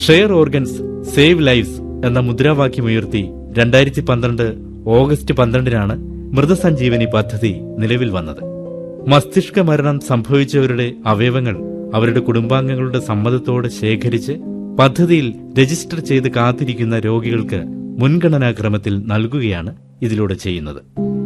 share organs save lives എന്ന മുദ്രാവാക്യമുയർത്തി രണ്ടായിരത്തി പന്ത്രണ്ട് ഓഗസ്റ്റ് പന്ത്രണ്ടിനാണ് മൃതസഞ്ജീവനി പദ്ധതി നിലവിൽ വന്നത് മസ്തിഷ്ക മരണം സംഭവിച്ചവരുടെ അവയവങ്ങൾ അവരുടെ കുടുംബാംഗങ്ങളുടെ സമ്മതത്തോടെ ശേഖരിച്ച് പദ്ധതിയിൽ രജിസ്റ്റർ ചെയ്ത് കാത്തിരിക്കുന്ന രോഗികൾക്ക് മുൻഗണനാക്രമത്തിൽ നൽകുകയാണ് ഇതിലൂടെ ചെയ്യുന്നത്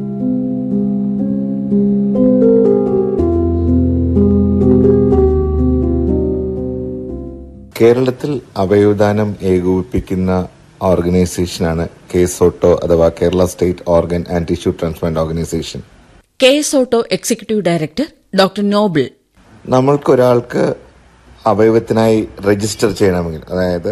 കേരളത്തിൽ അവയവദാനം ഏകോപിപ്പിക്കുന്ന ഓർഗനൈസേഷനാണ് കേസോട്ടോ അഥവാ Kerala state organ and tissue transplant organisation K S OTTO executive director doctor Noble നമ്മൾക്കൊരാൾക്ക് അവയവത്തിനായി രജിസ്റ്റർ ചെയ്യണമെങ്കിൽ അതായത്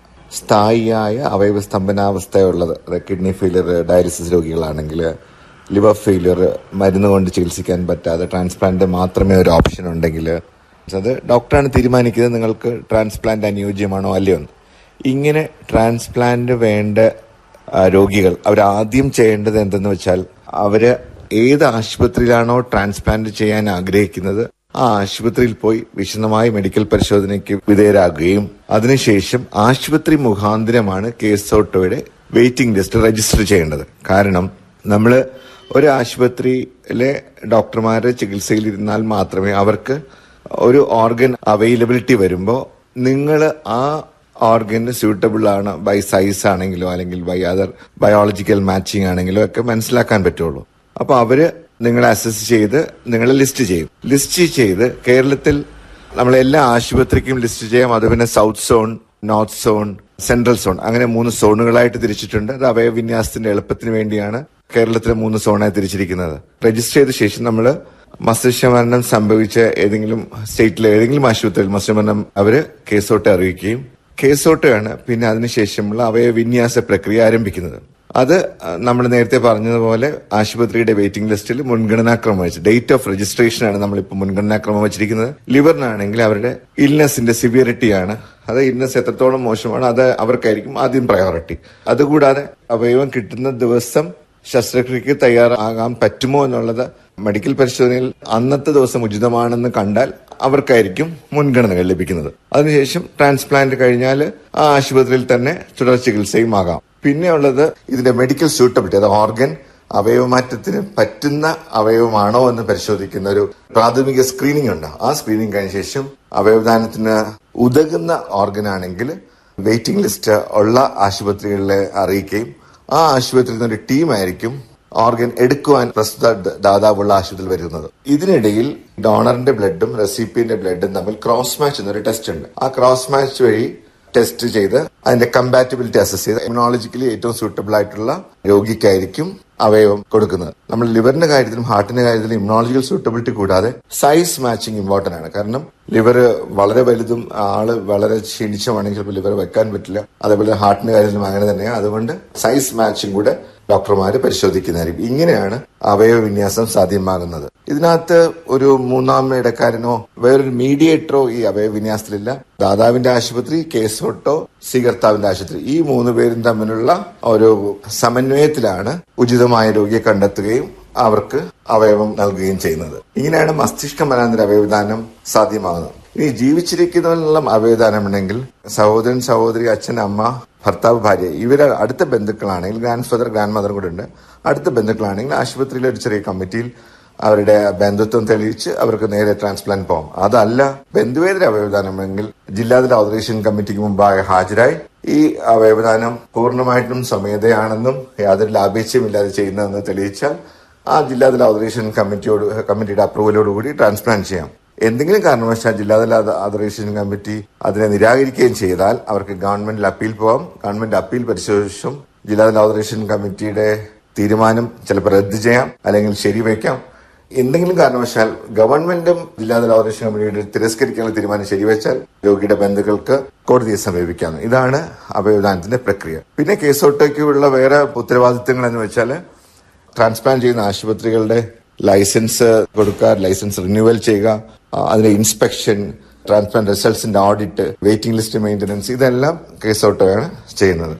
സ്ഥായിയായ അവയവ സ്തംഭനാവസ്ഥയുള്ളത് അതായത് കിഡ്നി ഫെയിലിയർ ഡയാലിസിസ് രോഗികളാണെങ്കിൽ ലിവർ ഫെയിലിയർ മരുന്ന് കൊണ്ട് ചികിത്സിക്കാൻ പറ്റാതെ ട്രാൻസ്പ്ലാന്റ് മാത്രമേ ഒരു ഓപ്ഷൻ ഉണ്ടെങ്കിൽ അത് ഡോക്ടറാണ് തീരുമാനിക്കുന്നത് നിങ്ങൾക്ക് ട്രാൻസ്പ്ലാന്റ് അനുയോജ്യമാണോ അല്ലയോ എന്ന് ഇങ്ങനെ ട്രാൻസ്പ്ലാന്റ് വേണ്ട ആ, രോഗികൾ അവർ ആദ്യം ചെയ്യേണ്ടത് എന്തെന്ന് വെച്ചാൽ അവര് ഏത് ആശുപത്രിയിലാണോ ട്രാൻസ്പ്ലാന്റ് ചെയ്യാൻ ആഗ്രഹിക്കുന്നത് ആ ആശുപത്രിയിൽ പോയി വിശദമായ മെഡിക്കൽ പരിശോധനയ്ക്ക് വിധേയരാകുകയും അതിനുശേഷം ആശുപത്രി മുഖാന്തരമാണ് കേസ് ഓട്ടോയുടെ വെയിറ്റിംഗ് ലിസ്റ്റ് രജിസ്റ്റർ ചെയ്യേണ്ടത് കാരണം നമ്മൾ ഒരു ആശുപത്രിയിലെ ഡോക്ടർമാരെ ചികിത്സയിലിരുന്നാൽ മാത്രമേ അവർക്ക് ഒരു ഓർഗൻ അവൈലബിലിറ്റി വരുമ്പോൾ നിങ്ങൾ ആ ഓർഗന് സ്യൂട്ടബിൾ ആണ് ബൈ സൈസ് ആണെങ്കിലോ അല്ലെങ്കിൽ ബൈ അതർ ബയോളജിക്കൽ മാച്ചിങ് ആണെങ്കിലോ ഒക്കെ മനസ്സിലാക്കാൻ പറ്റുള്ളൂ അപ്പൊ അവര് നിങ്ങളെ അസസ് ചെയ്ത് നിങ്ങളെ ലിസ്റ്റ് ചെയ്യും ലിസ്റ്റ് ചെയ്ത് കേരളത്തിൽ നമ്മൾ എല്ലാ ആശുപത്രിക്കും ലിസ്റ്റ് ചെയ്യാം അത് പിന്നെ south zone north zone central zone അങ്ങനെ മൂന്ന് സോണുകളായിട്ട് തിരിച്ചിട്ടുണ്ട് അത് അവയവിന്യാസത്തിന്റെ എളുപ്പത്തിന് വേണ്ടിയാണ് കേരളത്തിലെ മൂന്ന് സോണായി തിരിച്ചിരിക്കുന്നത് രജിസ്റ്റർ ചെയ്ത ശേഷം നമ്മൾ മസ്തിഷ്ക മരണം സംഭവിച്ച ഏതെങ്കിലും സ്റ്റേറ്റിലെ ഏതെങ്കിലും ആശുപത്രിയിൽ മസ്തിഷ്ക മരണം അവര് കേസോട്ടെ അറിയിക്കുകയും കേസോട്ടയാണ് പിന്നെ അതിനുശേഷമുള്ള അവയവിന്യാസ പ്രക്രിയ ആരംഭിക്കുന്നത് അത് നമ്മൾ നേരത്തെ പറഞ്ഞതുപോലെ ആശുപത്രിയുടെ വെയിറ്റിംഗ് ലിസ്റ്റിൽ മുൻഗണനാക്രമം വെച്ച് ഡേറ്റ് ഓഫ് രജിസ്ട്രേഷൻ ആണ് നമ്മളിപ്പോൾ മുൻഗണനാക്രമം വെച്ചിരിക്കുന്നത് ലിവറിനാണെങ്കിൽ അവരുടെ ഇൽനെസിന്റെ സിവിയറിറ്റിയാണ് അത് ഇൽനെസ് എത്രത്തോളം മോശമാണ് അത് അവർക്കായിരിക്കും ആദ്യം പ്രയോറിറ്റി അതുകൂടാതെ അവയവം കിട്ടുന്ന ദിവസം ശസ്ത്രക്രിയക്ക് തയ്യാറാകാൻ പറ്റുമോ എന്നുള്ളത് മെഡിക്കൽ പരിശോധനയിൽ അന്നത്തെ ദിവസം ഉചിതമാണെന്ന് കണ്ടാൽ അവർക്കായിരിക്കും മുൻഗണനകൾ ലഭിക്കുന്നത് അതിനുശേഷം ട്രാൻസ്പ്ലാന്റ് കഴിഞ്ഞാൽ ആ ആശുപത്രിയിൽ തന്നെ തുടർ ചികിത്സയും ആകാം പിന്നെ ഉള്ളത് ഇതിന്റെ മെഡിക്കൽ സൂട്ടബിലിറ്റി അത് ഓർഗൻ അവയവമാറ്റത്തിന് പറ്റുന്ന അവയവമാണോ എന്ന് പരിശോധിക്കുന്ന ഒരു പ്രാഥമിക സ്ക്രീനിംഗ് ഉണ്ട് ആ സ്ക്രീനിംഗ് കഴിഞ്ഞ ശേഷം അവയവദാനത്തിന് ഉതകുന്ന ഓർഗൻ ആണെങ്കിൽ വെയിറ്റിംഗ് ലിസ്റ്റ് ഉള്ള ആശുപത്രികളിലെ അറിയിക്കുകയും ആ ആശുപത്രിയിൽ നിന്ന് ഒരു ടീമായിരിക്കും ഓർഗൻ എടുക്കുവാൻ പ്രസ്തുത ദ- ദാതാവുള്ള ആശുപത്രിയിൽ വരുന്നത് ഇതിനിടയിൽ ഡോണറിന്റെ ബ്ലഡും റെസിപ്പിന്റെ ബ്ലഡും തമ്മിൽ ക്രോസ് മാച്ച് എന്നൊരു ടെസ്റ്റ് ഉണ്ട് ആ ക്രോസ് മാച്ച് വഴി ടെസ്റ്റ് ചെയ്ത് അതിന്റെ കമ്പാറ്റബിലിറ്റി അസസ് ചെയ്ത് ഇമ്യൂണോളജിക്കലി ഏറ്റവും സൂട്ടബിൾ ആയിട്ടുള്ള രോഗിക്കായിരിക്കും അവയവം കൊടുക്കുന്നത് നമ്മൾ ലിവറിന്റെ കാര്യത്തിലും ഹാർട്ടിന്റെ കാര്യത്തിലും ഇമ്യൂണോളജിക്കൽ സൂട്ടബിലിറ്റി കൂടാതെ സൈസ് മാച്ചിങ് ഇമ്പോർട്ടന്റ് ആണ് കാരണം ലിവർ വളരെ വലുതും ആള് വളരെ ക്ഷീണിച്ചമാണെങ്കിൽ ചിലപ്പോൾ ലിവർ വെക്കാൻ പറ്റില്ല അതേപോലെ ഹാർട്ടിന്റെ കാര്യത്തിലും അങ്ങനെ തന്നെയാണ് അതുകൊണ്ട് സൈസ് മാച്ചിങ് കൂടെ ഡോക്ടർമാര് പരിശോധിക്കുന്നതായിരിക്കും ഇങ്ങനെയാണ് അവയവ വിന്യാസം സാധ്യമാകുന്നത് ഇതിനകത്ത് ഒരു മൂന്നാം ഇടക്കാരനോ വേറൊരു മീഡിയേറ്ററോ ഈ അവയവ വിന്യാസത്തിലില്ല ദാതാവിന്റെ ആശുപത്രി കേസോട്ടോ സ്വീകർത്താവിന്റെ ആശുപത്രി ഈ മൂന്ന് പേരും തമ്മിലുള്ള ഒരു സമന്വയത്തിലാണ് ഉചിതമായ രോഗിയെ കണ്ടെത്തുകയും അവർക്ക് അവയവം നൽകുകയും ചെയ്യുന്നത് ഇങ്ങനെയാണ് മസ്തിഷ്ക മനാന്തര അവയവദാനം സാധ്യമാകുന്നത് ഇനി ജീവിച്ചിരിക്കുന്നതിനുള്ള അവയവദാനമുണ്ടെങ്കിൽ സഹോദരൻ സഹോദരി അച്ഛൻ അമ്മ ഭർത്താവ് ഭാര്യ ഇവര് അടുത്ത ബന്ധുക്കളാണെങ്കിൽ ഗ്രാൻഡ് ഫാദർ ഗ്രാൻഡ് മദർ കൂടെ ഉണ്ട് അടുത്ത ബന്ധുക്കളാണെങ്കിൽ ആശുപത്രിയിലെ ഒരു ചെറിയ കമ്മിറ്റിയിൽ അവരുടെ ബന്ധുത്വം തെളിയിച്ച് അവർക്ക് നേരെ ട്രാൻസ്പ്ലാന്റ് പോകാം അതല്ല ബന്ധുവേതര അവയവദാനമെങ്കിൽ ജില്ലാതല ഓതറേഷൻ കമ്മിറ്റിക്ക് മുമ്പാകെ ഹാജരായി ഈ അവയവദാനം പൂർണ്ണമായിട്ടും സ്വമേധയാണെന്നും യാതൊരു ലാഭേച്ഛയുമില്ലാതെ ചെയ്യുന്നതെന്ന് തെളിയിച്ചാൽ ആ ജില്ലാതല ഓതറേഷൻ കമ്മിറ്റിയോട് കമ്മിറ്റിയുടെ അപ്രൂവലോടുകൂടി ട്രാൻസ്പ്ലാന്റ് ചെയ്യാം എന്തെങ്കിലും കാരണവശാൽ ജില്ലാതല ഓതറേഷൻ കമ്മിറ്റി അതിനെ നിരാകരിക്കുകയും ചെയ്താൽ അവർക്ക് ഗവൺമെന്റിൽ അപ്പീൽ പോകാം ഗവൺമെന്റ് അപ്പീൽ പരിശോധിച്ചും ജില്ലാതല ഓതറേഷൻ കമ്മിറ്റിയുടെ തീരുമാനം ചിലപ്പോൾ റദ്ദ് ചെയ്യാം അല്ലെങ്കിൽ ശരിവയ്ക്കാം എന്തെങ്കിലും കാരണവശാൽ ഗവൺമെന്റും ജില്ലാതല ഓതറേഷൻ കമ്മിറ്റിയുടെ തിരസ്കരിക്കാനുള്ള തീരുമാനം ശരിവെച്ചാൽ രോഗിയുടെ ബന്ധുക്കൾക്ക് കോടതിയെ സമീപിക്കാം ഇതാണ് അവയവദാനത്തിന്റെ പ്രക്രിയ പിന്നെ കേസോട്ടയ്ക്കുള്ള വേറെ ഉത്തരവാദിത്തങ്ങൾ എന്ന് വെച്ചാൽ ട്രാൻസ്പ്ലാന്റ് ചെയ്യുന്ന ആശുപത്രികളുടെ ലൈസൻസ് കൊടുക്കുക ലൈസൻസ് റിന്യൂവൽ ചെയ്യുക ആ, അതിന്റെ ഇൻസ്പെക്ഷൻ ട്രാൻസ്പ്ലാന്റ് റിസൾട്ട്സിന്റെ ഓഡിറ്റ് വെയിറ്റിംഗ് ലിസ്റ്റ് മെയിന്റനൻസ് ഇതെല്ലാം കേസോട്ടോയാണ് ചെയ്യുന്നത്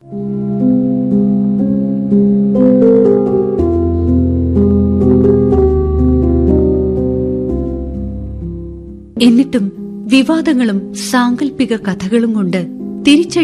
എന്നിട്ടും വിവാദങ്ങളും സാങ്കല്പിക കഥകളും കൊണ്ട് തിരിച്ചടി